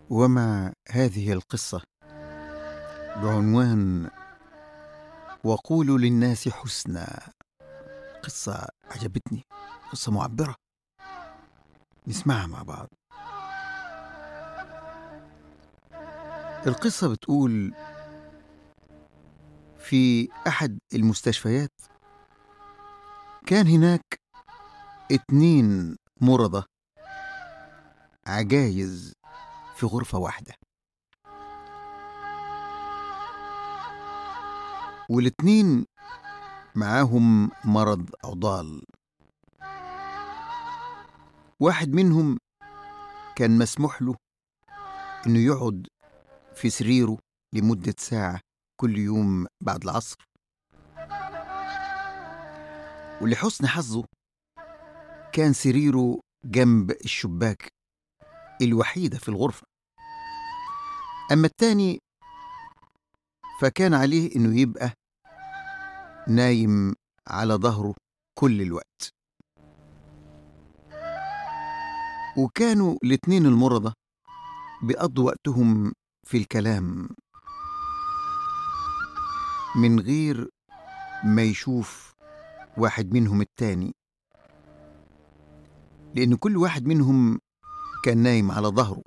ومع هذه القصة بعنوان وقولوا للناس حسنا قصة عجبتني قصة معبرة نسمعها مع بعض القصة بتقول في أحد المستشفيات كان هناك اتنين مرضى عجايز في غرفة واحدة والاتنين معاهم مرض عضال واحد منهم كان مسموح له انه يقعد في سريره لمدة ساعة كل يوم بعد العصر ولحسن حظه كان سريره جنب الشباك الوحيدة في الغرفة أما التاني فكان عليه إنه يبقى نايم على ظهره كل الوقت وكانوا الاتنين المرضى بيقضوا وقتهم في الكلام من غير ما يشوف واحد منهم التاني لأن كل واحد منهم كان نايم على ظهره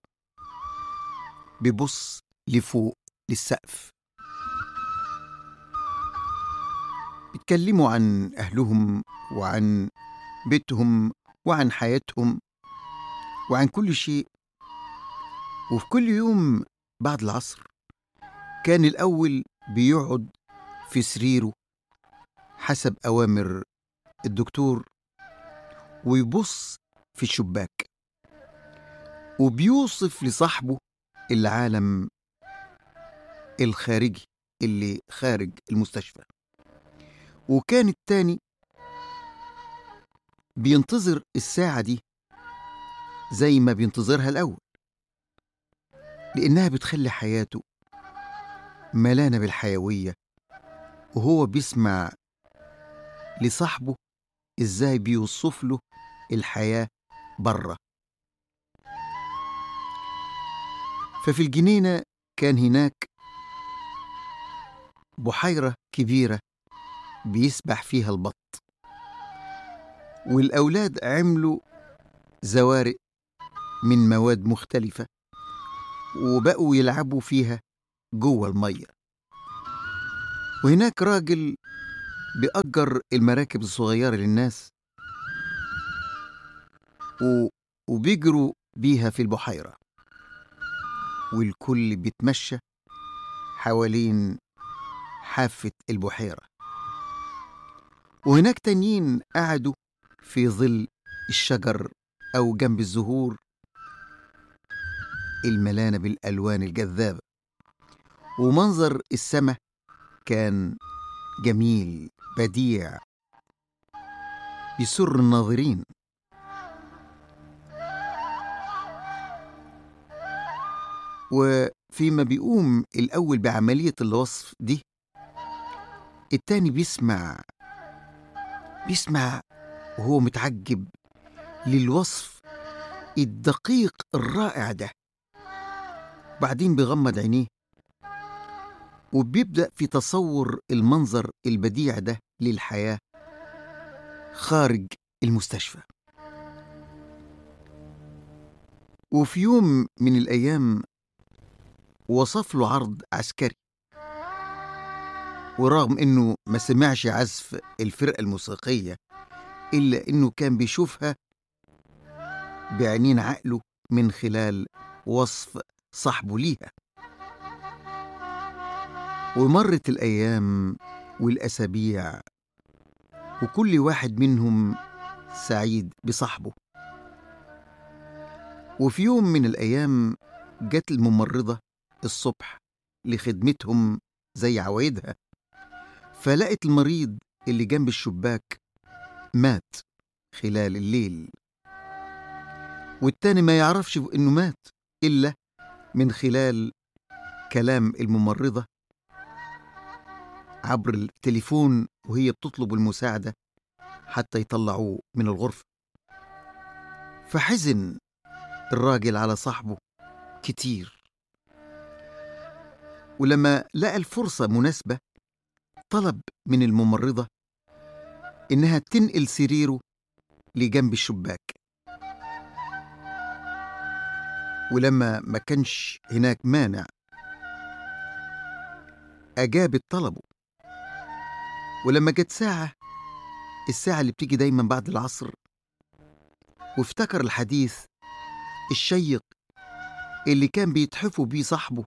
بيبص لفوق للسقف بيتكلموا عن أهلهم وعن بيتهم وعن حياتهم وعن كل شيء وفي كل يوم بعد العصر كان الأول بيقعد في سريره حسب أوامر الدكتور ويبص في الشباك وبيوصف لصاحبه العالم الخارجي اللي خارج المستشفى وكان التاني بينتظر الساعة دي زي ما بينتظرها الأول لأنها بتخلي حياته ملانة بالحيوية وهو بيسمع لصاحبه إزاي بيوصف له الحياة بره ففي الجنينة كان هناك بحيرة كبيرة بيسبح فيها البط والأولاد عملوا زوارق من مواد مختلفة وبقوا يلعبوا فيها جوه المية وهناك راجل بيأجر المراكب الصغيرة للناس و... وبيجروا بيها في البحيرة والكل بيتمشى حوالين حافة البحيرة وهناك تانيين قعدوا في ظل الشجر أو جنب الزهور الملانة بالألوان الجذابة ومنظر السماء كان جميل بديع يسر الناظرين وفيما بيقوم الأول بعملية الوصف دي التاني بيسمع بيسمع وهو متعجب للوصف الدقيق الرائع ده بعدين بيغمض عينيه وبيبدأ في تصور المنظر البديع ده للحياة خارج المستشفى وفي يوم من الأيام وصف له عرض عسكري ورغم انه ما سمعش عزف الفرقة الموسيقية إلا انه كان بيشوفها بعينين عقله من خلال وصف صاحبه ليها ومرت الأيام والأسابيع وكل واحد منهم سعيد بصاحبه وفي يوم من الأيام جت الممرضة الصبح لخدمتهم زي عوايدها فلقت المريض اللي جنب الشباك مات خلال الليل والتاني ما يعرفش انه مات الا من خلال كلام الممرضه عبر التليفون وهي بتطلب المساعده حتى يطلعوه من الغرفه فحزن الراجل على صاحبه كتير ولما لقى الفرصة مناسبة طلب من الممرضة إنها تنقل سريره لجنب الشباك ولما ما كانش هناك مانع أجابت طلبه ولما جت ساعة الساعة اللي بتيجي دايما بعد العصر وافتكر الحديث الشيق اللي كان بيتحفوا بيه صاحبه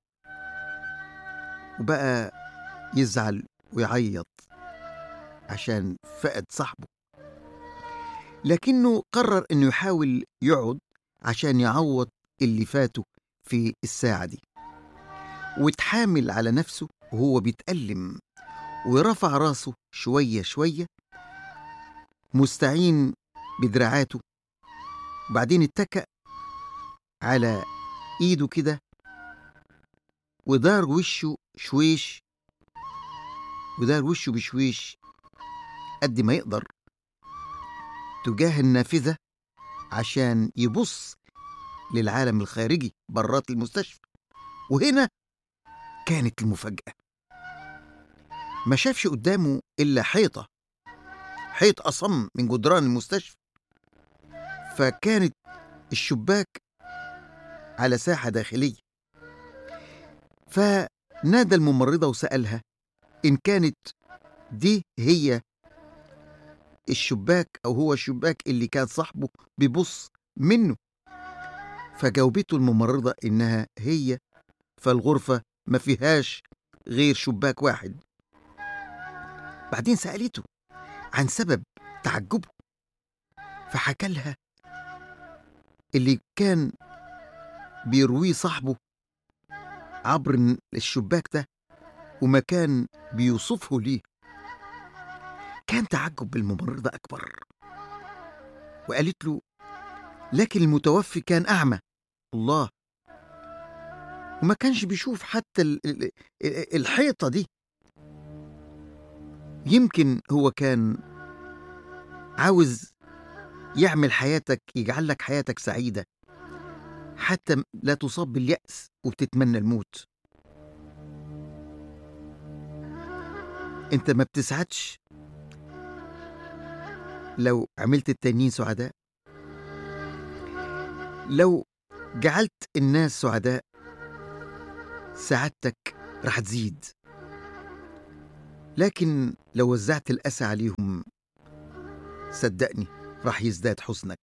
وبقى يزعل ويعيط عشان فقد صاحبه لكنه قرر انه يحاول يقعد عشان يعوض اللي فاته في الساعة دي وتحامل على نفسه وهو بيتألم ورفع راسه شوية شوية مستعين بدراعاته وبعدين اتكأ على ايده كده ودار وشه شويش ودار وشه بشويش قد ما يقدر تجاه النافذة عشان يبص للعالم الخارجي برات المستشفى وهنا كانت المفاجأة ما شافش قدامه إلا حيطة حيط أصم من جدران المستشفى فكانت الشباك على ساحة داخلية فنادى الممرضة وسألها إن كانت دي هي الشباك أو هو الشباك اللي كان صاحبه بيبص منه فجاوبته الممرضة إنها هي فالغرفة ما فيهاش غير شباك واحد بعدين سألته عن سبب تعجبه فحكى لها اللي كان بيرويه صاحبه عبر الشباك ده وما كان بيوصفه ليه كان تعجب بالممرضة أكبر وقالت له لكن المتوفي كان أعمى الله وما كانش بيشوف حتى ال- ال- ال- الحيطة دي يمكن هو كان عاوز يعمل حياتك يجعل لك حياتك سعيدة حتى لا تصاب باليأس وبتتمنى الموت انت ما بتسعدش لو عملت التانيين سعداء لو جعلت الناس سعداء سعادتك رح تزيد لكن لو وزعت الأسى عليهم صدقني راح يزداد حزنك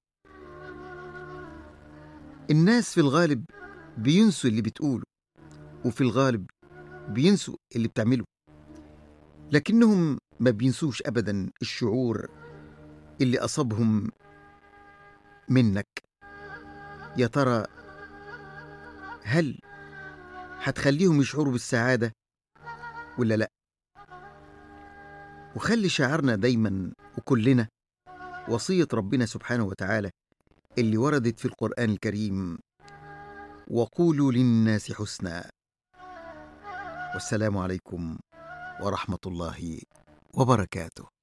الناس في الغالب بينسوا اللي بتقوله وفي الغالب بينسوا اللي بتعمله لكنهم ما بينسوش أبدا الشعور اللي أصابهم منك يا ترى هل هتخليهم يشعروا بالسعادة ولا لأ وخلي شعارنا دايما وكلنا وصية ربنا سبحانه وتعالى اللي وردت في القرآن الكريم وقولوا للناس حسنا والسلام عليكم ورحمة الله وبركاته